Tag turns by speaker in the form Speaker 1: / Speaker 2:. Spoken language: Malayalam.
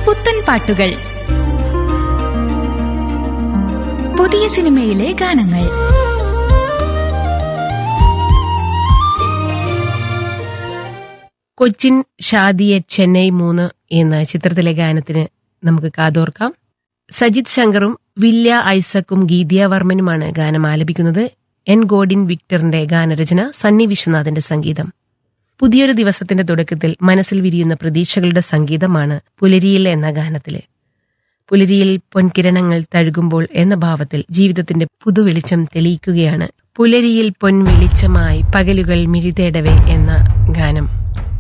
Speaker 1: പുത്തൻ പാട്ടുകൾ പുതിയ സിനിമയിലെ ഗാനങ്ങൾ
Speaker 2: കൊച്ചിൻ ഷാദിയെ ചെന്നൈ മൂന്ന് എന്ന ചിത്രത്തിലെ ഗാനത്തിന് നമുക്ക് കാതോർക്കാം സജിത് ശങ്കറും വില്യ ഐസക്കും ഗീതിയ വർമ്മനുമാണ് ഗാനം ആലപിക്കുന്നത് എൻ ഗോഡിൻ വിക്ടറിന്റെ ഗാനരചന സണ്ണി വിശ്വനാഥിന്റെ സംഗീതം പുതിയൊരു ദിവസത്തിന്റെ തുടക്കത്തിൽ മനസ്സിൽ വിരിയുന്ന പ്രതീക്ഷകളുടെ സംഗീതമാണ് പുലരിയിൽ എന്ന ഗാനത്തില് പുലരിയിൽ പൊൻകിരണങ്ങൾ തഴുകുമ്പോൾ എന്ന ഭാവത്തിൽ ജീവിതത്തിന്റെ പുതുവെളിച്ചം തെളിയിക്കുകയാണ് പുലരിയിൽ പൊൻവെളിച്ചമായി പകലുകൾ മിഴിതേടവേ എന്ന ഗാനം